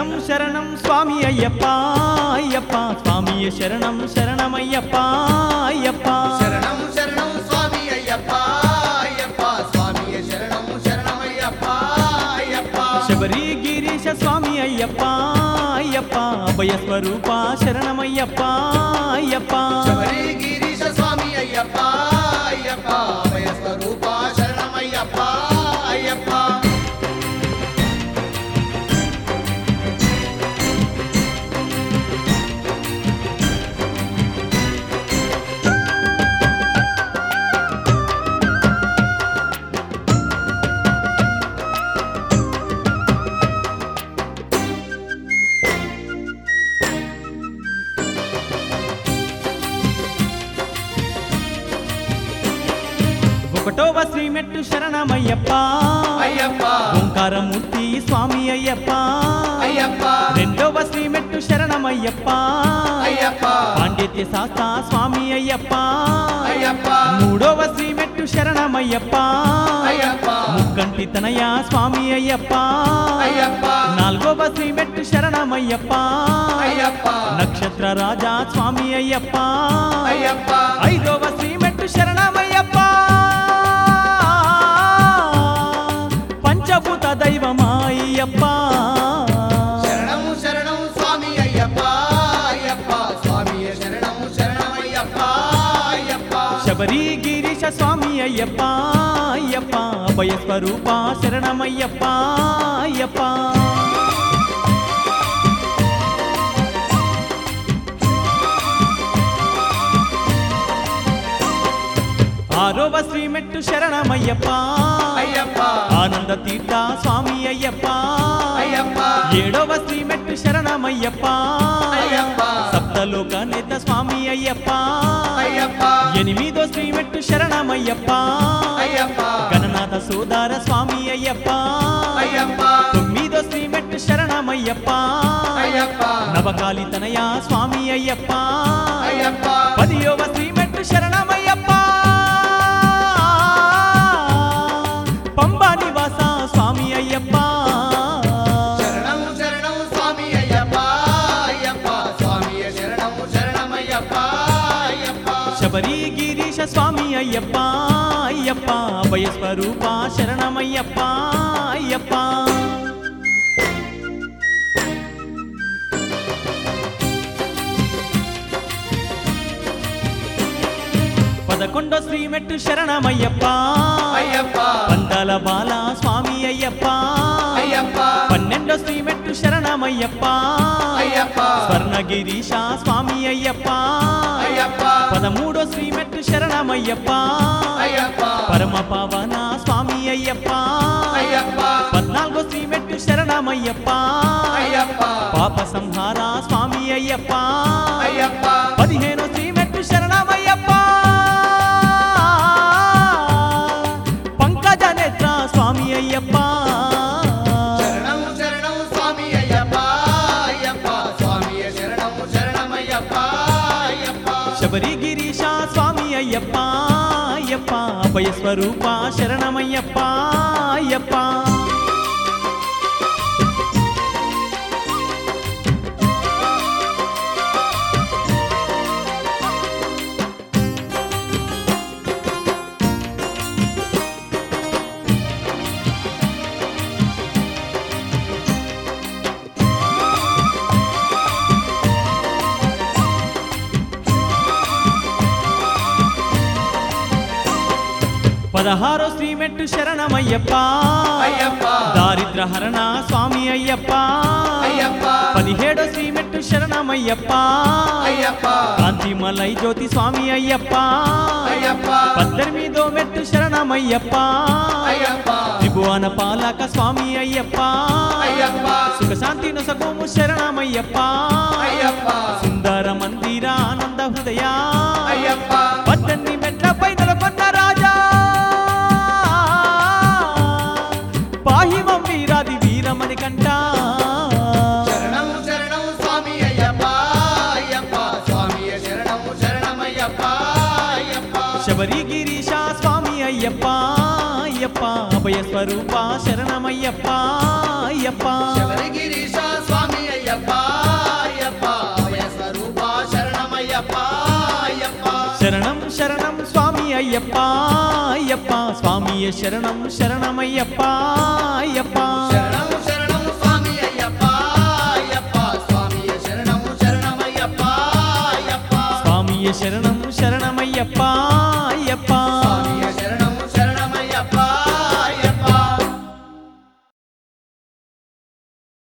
శరణం శరణం స్వామి అయ్యప్ప అయ్యప్ప స్వామియ శరణం శరణమయ్యప్ప అయ్యప్ప శరణం శరణం స్వామి అయ్యప్ప అయ్యప్ప స్వామియే శరణం శరణమయ్యప్ప అయ్యప్ప శబరి గిరీశ స్వామి అయ్యప్ప అయ్యప్ప అభయ స్వరూప శరణమయ్యప్ప అయ్యప్ప శబరి గిరీశ స్వామి అయ్యప్ప అయ్యప్ప అభయ స్వరూప శరణమయ్యప్ప అయ్యప్ప ఒకటోవ శ్రీమెట్టు శరణమయ్యప్ప అయ్యప్ప ఓంకారమూర్తి స్వామి అయ్యప్ప అయ్యప్ప రెండవ శ్రీమెట్టు శరణమయ్యప్ప అయ్యప్ప పాండిత్య శాస్త్ర స్వామి అయ్యప్ప అయ్యప్ప మూడవ శ్రీమెట్టు శరణమయ్యప్ప అయ్యప్ప ముక్కంటి తనయ స్వామి అయ్యప్ప అయ్యప్ప నాలుగవ శ్రీమెట్టు శరణమయ్యప్ప అయ్యప్ప నక్షత్ర రాజా స్వామి అయ్యప్ప అయ్యప్ప ఐదవ శ్రీమెట్టు శరణమయ్యప్ప పంచభూత దైవమాయ్యప్ప శరణము శరణం స్వామి అయ్యప్ప అయ్యప్ప స్వామియే శరణం శరణమయ్యప్ప అయ్యప్ప శబరి గిరీశ స్వామి అయ్యప్ప అయ్యప్ప అభయ స్వరూప శరణమయ్యప్ప అయ్యప్ప ఆరవ శ్రీమెట్టు శరణమయ్యప్ప అయ్యప్ప ఆనంద తీర్థ స్వామి అయ్యప్ప అయ్యప్ప ఏడవ శ్రీమెట్టు శరణమయ్యప్ప అయ్యప్ప సప్తలోక నేత స్వామి అయ్యప్ప అయ్యప్ప ఎనిమిదో శ్రీమెట్టు శరణమయ్యప్ప అయ్యప్ప గణనాథ సోదార స్వామి అయ్యప్ప అయ్యప్ప తొమ్మిదో శ్రీమెట్టు శరణమయ్యప్ప అయ్యప్ప నవకాలి తనయ స్వామి అయ్యప్ప అయ్యప్ప పదియోవ శ్రీమెట్టు శరణమయ్యప్ప పంబా నివాస స్వామి అయ్యప్ప శరణం శరణం స్వామి అయ్యప్ప అయ్యప్ప స్వామియే శరణం శరణమయ్యప్ప అయ్యప్ప శబరి గిరీశ స్వామి అయ్యప్ప అయ్యప్ప అభయ స్వరూప శరణమయ్యప్ప అయ్యప్ప పదకొండో శ్రీమెట్టు శరణమయ్యప్ప అయ్యప్ప పందాల బాల స్వామి అయ్యప్ప అయ్యప్ప పన్నెండో శ్రీమెట్టు శరణమయ్యప్ప అయ్యప్ప స్వర్ణగిరీశ స్వామి అయ్యప్ప అయ్యప్ప పదమూడో శ్రీమెట్టు శరణమయ్యప్ప అయ్యప్ప పరమ పవన స్వామి అయ్యప్ప అయ్యప్ప పద్నాలుగో శ్రీమెట్టు శరణమయ్యప్ప అయ్యప్ప పాప సంహార స్వామి అయ్యప్ప అయ్యప్ప పదిహేనో శ్రీమెట్టు శరణమయ్యప్ప పంకజ నేత్ర స్వామి అయ్యప్ప శరణం శరణం స్వామి అయ్యప్ప అయ్యప్ప స్వామియే శరణం శరణమయ్యప్ప అయ్యప్ప శబరి గిరీశ స్వామి అయ్యప్ప అయ్యప్ప అభయ స్వరూప శరణమయ్యప్ప అయ్యప్ప పదహారో శ్రీమెట్టు శరణమయ్యప్ప అయ్యప్ప దారిద్ర హరణ స్వామి అయ్యప్ప అయ్యప్ప పదిహేడో శ్రీమెట్టు శరణమయ్యప్ప అయ్యప్ప కాంతిమలై జ్యోతి స్వామి అయ్యప్ప అయ్యప్ప పద్దెనిమిదో మెట్టు శరణమయ్యప్ప అయ్యప్ప త్రిభువన పాలక స్వామి అయ్యప్ప అయ్యప్ప సుఖశాంతి నొసగోము శరణమయ్యప్ప అయ్యప్ప సుందర మందిర ఆనంద హృదయ అయ్యప్ప పద్దెనిమిది మెట్లపై నెలకొన్న రాజా పాహిమం వీరాది వీరమణి కంట శరణం శరణం స్వామి అయ్యప్ప అయ్యప్ప స్వామియే శరణం శరణమయ్యప్ప అయ్యప్ప శబరి గిరీశ స్వామి అయ్యప్ప అయ్యప్ప అయ్యప్ప అభయ స్వరూప శరణమయ్యప్ప అయ్యప్ప శబరిగిరీశ స్వామి అయ్యప్ప అయ్యప్ప అభయ స్వరూప శరణమయ్యప్ప అయ్యప్ప శరణం శరణం స్వామి అయ్యప్ప అయ్యప్ప స్వామియ శరణం శరణమయ్యప్ప అయ్యప్ప శరణం శరణం స్వామి అయ్యప్ప అయ్యప్ప స్వామియ శరణం శరణమయ్యప్ప అయ్యప్ప స్వామియ శరణం శరణమయ్యప్ప